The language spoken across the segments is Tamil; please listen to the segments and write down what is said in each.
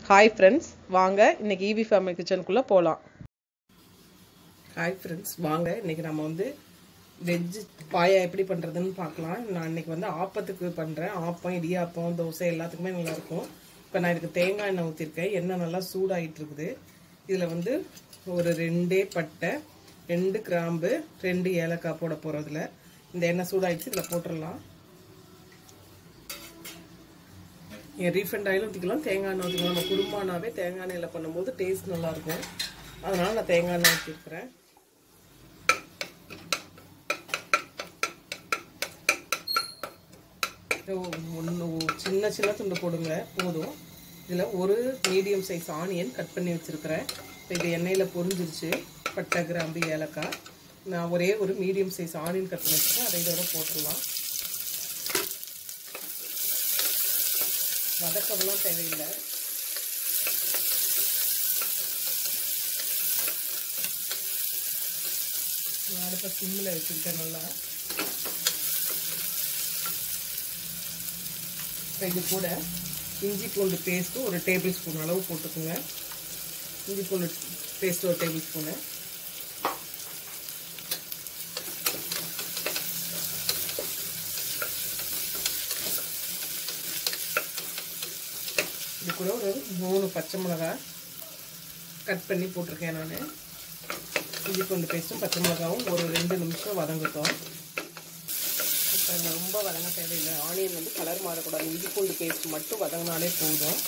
ஹாய் ஃப்ரெண்ட்ஸ் வாங்க இன்னைக்கு ஈவி ஃபேமிலி கிச்சனுக்குள்ளே போகலாம் ஹாய் ஃப்ரெண்ட்ஸ் வாங்க இன்னைக்கு நம்ம வந்து வெஜ் பாயா எப்படி பண்ணுறதுன்னு பார்க்கலாம் நான் இன்னைக்கு வந்து ஆப்பத்துக்கு பண்ணுறேன் ஆப்பம் இடியாப்பம் தோசை எல்லாத்துக்குமே நல்லாயிருக்கும் இப்போ நான் இதுக்கு தேங்காய் எண்ணெய் ஊற்றிருக்கேன் எண்ணெய் நல்லா சூடாகிட்டு இருக்குது இதில் வந்து ஒரு ரெண்டே பட்டை ரெண்டு கிராம்பு ரெண்டு ஏலக்காய் போட போகிறதுல இந்த எண்ணெய் சூடாகிடுச்சு இதில் போட்டுடலாம் நீங்கள் ரீஃபண்ட் ஆயிலும் ஊற்றிக்கலாம் தேங்காய் எண்ணெய் ஊற்றிக்கலாம் நம்ம குருமானாவே தேங்காய் எண்ணெயில் பண்ணும்போது டேஸ்ட் நல்லாயிருக்கும் அதனால் நான் தேங்காய் எண்ணெய் ஊற்றிருக்கிறேன் ஒன்று சின்ன சின்ன துண்டு போடுங்க போதும் இதில் ஒரு மீடியம் சைஸ் ஆனியன் கட் பண்ணி வச்சுருக்கிறேன் இப்போ இது எண்ணெயில் பொரிஞ்சிருச்சு பட்டை கிராம்பு ஏலக்காய் நான் ஒரே ஒரு மீடியம் சைஸ் ஆனியன் கட் பண்ணி வச்சுருக்கேன் அதை இதோட போட்டுடலாம் வதக்கவெல்லாம் தேவையில்லை அடுப்ப சிம்மில் வச்சுருக்கேன் நல்லா இது கூட இஞ்சி பூண்டு பேஸ்ட்டு ஒரு டேபிள் ஸ்பூன் அளவு போட்டுக்கோங்க இஞ்சி பூண்டு பேஸ்ட்டு ஒரு டேபிள் ஸ்பூனு இது கூட ஒரு மூணு பச்சை மிளகா கட் பண்ணி போட்டிருக்கேன் நான் இஞ்சி பூண்டு பேஸ்ட்டும் பச்சை மிளகாவும் ஒரு ரெண்டு நிமிஷம் வதங்கட்டும் இப்போ ரொம்ப வதங்க தேவையில்லை ஆனியன் வந்து கலர் மாறக்கூடாது இஞ்சி பூண்டு பேஸ்ட் மட்டும் வதங்கினாலே போதும்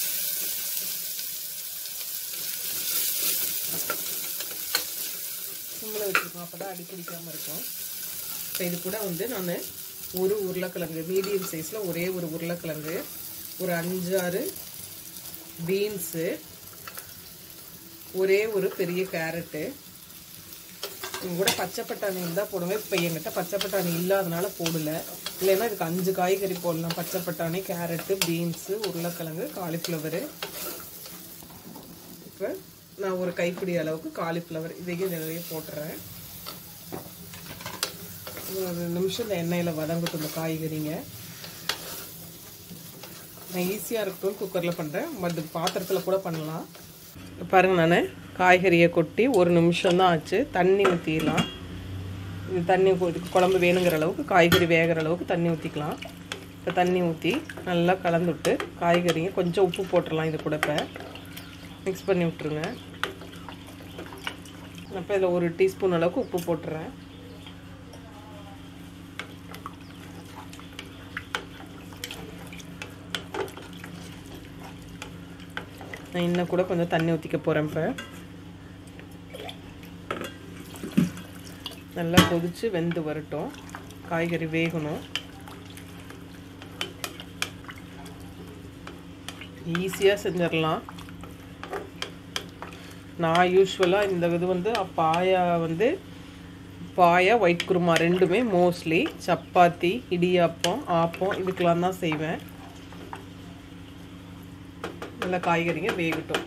சிம்மில் வச்சுருக்கோம் அப்போ தான் அடி பிடிக்காமல் இருக்கும் இப்போ இது கூட வந்து நான் ஒரு உருளைக்கிழங்கு மீடியம் சைஸில் ஒரே ஒரு உருளைக்கிழங்கு ஒரு அஞ்சாறு பீன்ஸு ஒரே ஒரு பெரிய கேரட்டு இங்கே கூட பச்சை பட்டாணி இருந்தால் போடுவேன் இப்போ என்கிட்ட பச்சை பட்டாணி இல்லாதனால போடல இல்லைன்னா இதுக்கு அஞ்சு காய்கறி போடலாம் பச்சை பட்டாணி கேரட்டு பீன்ஸு உருளைக்கிழங்கு காலிஃப்ளவரு இப்போ நான் ஒரு கைப்பிடி அளவுக்கு காலிஃப்ளவர் இதையும் நிறைய போட்டுறேன் ஒரு நிமிஷம் இந்த எண்ணெயில் வதங்கட்டும் இந்த காய்கறிங்க நான் ஈஸியாக இருக்கட்டும் குக்கரில் பண்ணுறேன் பட் பாத்திரத்தில் கூட பண்ணலாம் பாருங்கள் நான் காய்கறியை கொட்டி ஒரு நிமிஷம் தான் ஆச்சு தண்ணி ஊற்றிடலாம் இது தண்ணி குழம்பு வேணுங்கிற அளவுக்கு காய்கறி வேகிற அளவுக்கு தண்ணி ஊற்றிக்கலாம் இப்போ தண்ணி ஊற்றி நல்லா கலந்து விட்டு காய்கறிங்க கொஞ்சம் உப்பு போட்டுடலாம் இது கூட இப்போ மிக்ஸ் பண்ணி விட்ருங்க இப்போ இதில் ஒரு டீஸ்பூன் அளவுக்கு உப்பு போட்டுறேன் நான் இன்னும் கூட கொஞ்சம் தண்ணி ஊற்றிக்க போகிறேன் இப்போ நல்லா கொதித்து வெந்து வரட்டும் காய்கறி வேகணும் ஈஸியாக செஞ்சிடலாம் நான் யூஸ்வலாக இந்த இது வந்து பாயா வந்து பாயா ஒயிட் குருமா ரெண்டுமே மோஸ்ட்லி சப்பாத்தி இடியாப்பம் ஆப்பம் இதுக்கெலாம் தான் செய்வேன் நல்லா காய்கறிங்க வேகட்டும்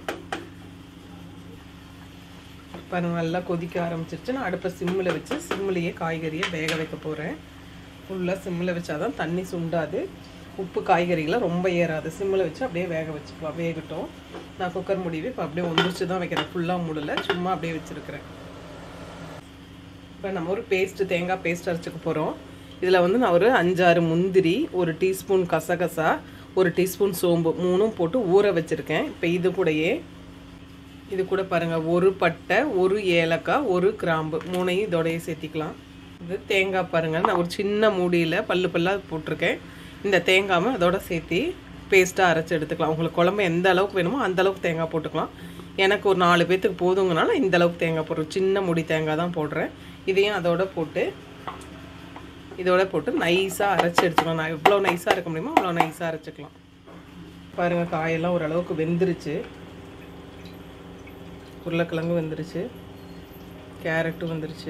பாருங்க நல்லா கொதிக்க ஆரம்பிச்சிருச்சு நான் அடுப்பை சிம்மில் வச்சு சிம்மிலேயே காய்கறியை வேக வைக்க போகிறேன் ஃபுல்லாக சிம்மில் வச்சாதான் தண்ணி சுண்டாது உப்பு காய்கறிகளை ரொம்ப ஏறாது சிம்மில் வச்சு அப்படியே வேக வச்சுக்கலாம் வேகட்டும் நான் குக்கர் முடிவு இப்போ அப்படியே ஒந்திரிச்சு தான் வைக்கிறேன் ஃபுல்லாக மூடலை சும்மா அப்படியே வச்சுருக்கிறேன் இப்போ நம்ம ஒரு பேஸ்ட்டு தேங்காய் பேஸ்ட் அரைச்சிக்க போகிறோம் இதில் வந்து நான் ஒரு அஞ்சாறு முந்திரி ஒரு டீஸ்பூன் கசகசா ஒரு டீஸ்பூன் சோம்பு மூணும் போட்டு ஊற வச்சுருக்கேன் இப்போ இது கூடயே இது கூட பாருங்கள் ஒரு பட்டை ஒரு ஏலக்காய் ஒரு கிராம்பு மூணையும் இதோடையே சேர்த்திக்கலாம் இது தேங்காய் பாருங்கள் நான் ஒரு சின்ன மூடியில் பல்லு பல்லாக போட்டிருக்கேன் இந்த தேங்காவை அதோட சேர்த்தி பேஸ்ட்டாக அரைச்சி எடுத்துக்கலாம் உங்களுக்கு குழம்பு எந்த அளவுக்கு வேணுமோ அந்த அளவுக்கு தேங்காய் போட்டுக்கலாம் எனக்கு ஒரு நாலு பேர்த்துக்கு போதுங்கனால இந்த அளவுக்கு தேங்காய் போடுறேன் சின்ன முடி தேங்காய் தான் போடுறேன் இதையும் அதோட போட்டு இதோட போட்டு நைஸாக அரைச்சி எடுத்துக்கலாம் நான் எவ்வளோ நைஸாக இருக்க முடியுமோ அவ்வளோ நைஸாக அரைச்சிக்கலாம் பாருங்கள் காயெல்லாம் ஓரளவுக்கு வெந்துருச்சு உருளைக்கிழங்கு வெந்துருச்சு கேரட்டும் வந்துருச்சு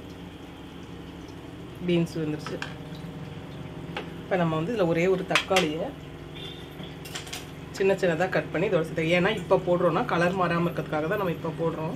பீன்ஸ் வந்துருச்சு இப்போ நம்ம வந்து இதில் ஒரே ஒரு தக்காளியை சின்ன சின்னதாக கட் பண்ணி இதோட சேர்த்து ஏன்னா இப்போ போடுறோன்னா கலர் மாறாமல் இருக்கிறதுக்காக தான் நம்ம இப்போ போடுறோம்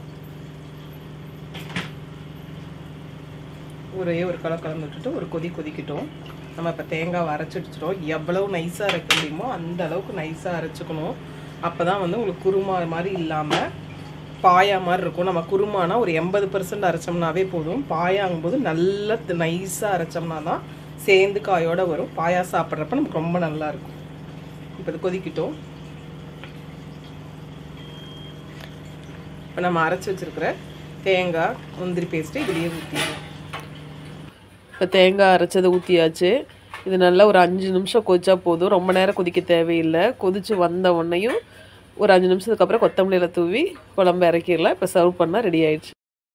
ஒரே ஒரு கலர் கலந்து விட்டுட்டு ஒரு கொதி கொதிக்கட்டும் நம்ம இப்போ தேங்காவை அரைச்சி வச்சுட்டோம் எவ்வளவு நைஸாக அரைக்க முடியுமோ அந்த அளவுக்கு நைஸாக அரைச்சிக்கணும் அப்போ தான் வந்து உங்களுக்கு குருமா மாதிரி இல்லாமல் பாயா மாதிரி இருக்கும் நம்ம குருமானா ஒரு எண்பது பர்சன்ட் அரைச்சோம்னாவே போதும் பாயாங்கும்போது நல்லா நைஸாக அரைச்சோம்னா தான் சேர்ந்து காயோட வரும் பாயா சாப்பிட்றப்ப நமக்கு ரொம்ப நல்லா இருக்கும் இப்போ இது கொதிக்கிட்டோம் இப்போ நம்ம அரைச்சி வச்சிருக்கிற தேங்காய் முந்திரி பேஸ்ட்டு இதுலேயே ஊற்றிடுவோம் இப்போ தேங்காய் அரைச்சதை ஊற்றியாச்சு இது நல்லா ஒரு அஞ்சு நிமிஷம் கொதிச்சா போதும் ரொம்ப நேரம் கொதிக்க தேவையில்லை கொதிச்சு வந்த உடனேயும் ஒரு அஞ்சு நிமிஷத்துக்கு அப்புறம் கொத்தமல்லியில் தூவி குழம்பு இறக்கிடலாம் இப்போ சர்வ் பண்ணால் ரெடி ஆயிடுச்சு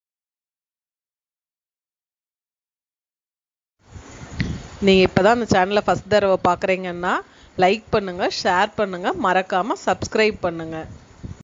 நீங்கள் இப்போ தான் அந்த சேனலை ஃபஸ்ட் தடவை பார்க்குறீங்கன்னா லைக் பண்ணுங்கள் ஷேர் பண்ணுங்கள் மறக்காமல் சப்ஸ்கிரைப் பண்ணுங்கள்